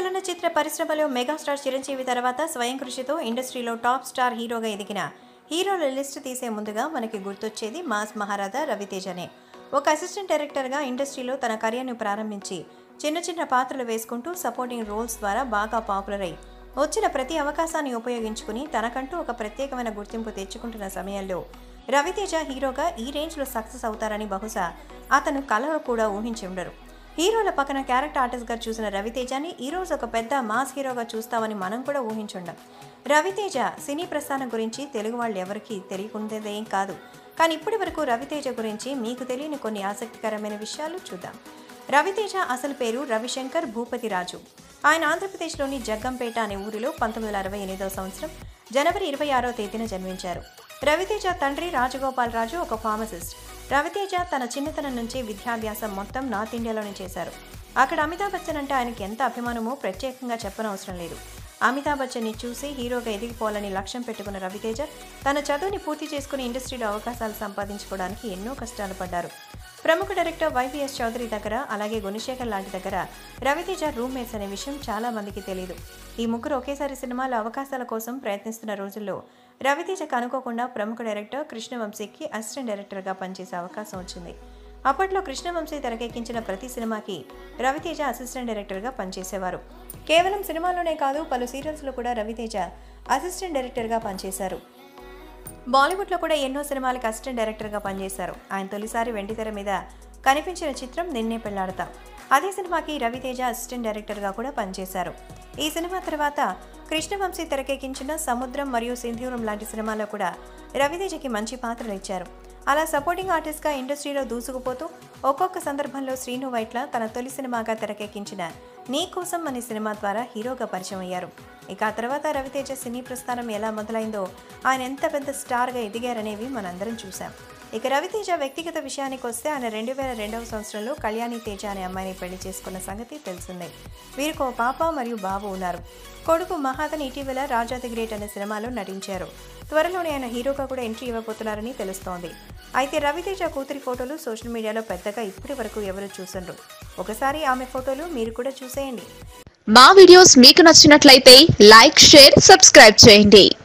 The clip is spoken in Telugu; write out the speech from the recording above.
చలనచిత్ర పరిశ్రమలో మెగాస్టార్ చిరంజీవి తర్వాత స్వయం కృషితో ఇండస్ట్రీలో టాప్ స్టార్ హీరోగా ఎదిగిన హీరోల లిస్ట్ తీసే ముందుగా మనకి గుర్తొచ్చేది మాస్ మహారాజా రవితేజనే ఒక అసిస్టెంట్ డైరెక్టర్గా ఇండస్ట్రీలో తన కెరియర్ను ప్రారంభించి చిన్న చిన్న పాత్రలు వేసుకుంటూ సపోర్టింగ్ రోల్స్ ద్వారా బాగా పాపులర్ అయి వచ్చిన ప్రతి అవకాశాన్ని ఉపయోగించుకుని తనకంటూ ఒక ప్రత్యేకమైన గుర్తింపు తెచ్చుకుంటున్న సమయంలో రవితేజ హీరోగా ఈ రేంజ్లో సక్సెస్ అవుతారని బహుశా అతను కలలో కూడా ఊహించి ఉండరు హీరోల పక్కన క్యారెక్టర్ ఆర్టిస్ట్గా చూసిన రవితేజని ఈరోజు ఒక పెద్ద మాస్ హీరోగా చూస్తామని మనం కూడా ఊహించుండం రవితేజ సినీ ప్రస్థానం గురించి తెలుగు వాళ్ళు ఎవరికీ తెలియకుండేదేం కాదు కానీ ఇప్పటి వరకు రవితేజ గురించి మీకు తెలియని కొన్ని ఆసక్తికరమైన విషయాలు చూద్దాం రవితేజ అసలు పేరు రవిశంకర్ భూపతి రాజు ఆయన ఆంధ్రప్రదేశ్లోని జగ్గంపేట అనే ఊరిలో పంతొమ్మిది వందల అరవై ఎనిమిదవ సంవత్సరం జనవరి ఇరవై ఆరో తేదీన జన్మించారు రవితేజ తండ్రి రాజగోపాల్ రాజు ఒక ఫార్మసిస్ట్ రవితేజ తన చిన్నతనం నుంచి విద్యాభ్యాసం మొత్తం నార్త్ ఇండియాలోనే చేశారు అక్కడ అమితాబ్ బచ్చన్ అంటే ఆయనకి ఎంత అభిమానమో ప్రత్యేకంగా చెప్పనవసరం లేదు అమితాబ్ బచ్చన్ని చూసి హీరోగా ఎదిగిపోవాలని లక్ష్యం పెట్టుకున్న రవితేజ తన చదువుని పూర్తి చేసుకుని ఇండస్ట్రీలో అవకాశాలు సంపాదించుకోవడానికి ఎన్నో కష్టాలు పడ్డారు ప్రముఖ డైరెక్టర్ వైవిఎస్ చౌదరి దగ్గర అలాగే గుణశేఖర్ లాంటి దగ్గర రవితేజ రూమ్మేట్స్ అనే విషయం చాలా మందికి తెలియదు ఈ ముగ్గురు ఒకేసారి సినిమాలో అవకాశాల కోసం ప్రయత్నిస్తున్న రోజుల్లో రవితేజకు అనుకోకుండా ప్రముఖ డైరెక్టర్ కృష్ణవంశీకి అసిస్టెంట్ డైరెక్టర్గా పనిచేసే అవకాశం వచ్చింది అప్పట్లో కృష్ణవంశీ తెరకెక్కించిన ప్రతి సినిమాకి రవితేజ అసిస్టెంట్ డైరెక్టర్గా పనిచేసేవారు కేవలం సినిమాలోనే కాదు పలు సీరియల్స్లో కూడా రవితేజ అసిస్టెంట్ డైరెక్టర్గా పనిచేశారు బాలీవుడ్లో కూడా ఎన్నో సినిమాలకు అసిస్టెంట్ డైరెక్టర్గా పనిచేశారు ఆయన తొలిసారి వెండితెర మీద కనిపించిన చిత్రం నిన్నే పెళ్లాడతా అదే సినిమాకి రవితేజ అసిస్టెంట్ డైరెక్టర్గా కూడా పనిచేశారు ఈ సినిమా తర్వాత కృష్ణవంశీ తెరకెక్కించిన సముద్రం మరియు సింధూరం లాంటి సినిమాలో కూడా రవితేజకి మంచి పాత్రలు ఇచ్చారు అలా సపోర్టింగ్ ఆర్టిస్ట్గా ఇండస్ట్రీలో దూసుకుపోతూ ఒక్కొక్క సందర్భంలో శ్రీను వైట్ల తన తొలి సినిమాగా తెరకెక్కించిన నీ కోసం అనే సినిమా ద్వారా హీరోగా పరిచయం అయ్యారు ఇక ఆ తర్వాత రవితేజ సినీ ప్రస్థానం ఎలా మొదలైందో ఆయన ఎంత పెద్ద స్టార్గా ఎదిగారనేవి మనందరం చూసాం ఇక రవితేజ వ్యక్తిగత విషయానికి వస్తే ఆయన రెండు వేల రెండవ సంవత్సరంలో కళ్యాణి తేజ అనే అమ్మాయిని పెళ్లి చేసుకున్న సంగతి తెలిసిందే వీరికి ఓ పాప మరియు బాబు ఉన్నారు కొడుకు మహాతన్ ఇటీవల రాజా ది గ్రేట్ అనే సినిమాలో నటించారు త్వరలోనే ఆయన హీరోగా కూడా ఎంట్రీ ఇవ్వబోతున్నారని తెలుస్తోంది అయితే రవితేజ కూతురి ఫోటోలు సోషల్ మీడియాలో పెద్దగా ఇప్పటి వరకు ఎవరు చూసండ్రు ఒకసారి ఆమె ఫోటోలు మీరు కూడా చూసేయండి మా వీడియోస్ మీకు నచ్చినట్లయితే లైక్ షేర్ సబ్స్క్రైబ్ చేయండి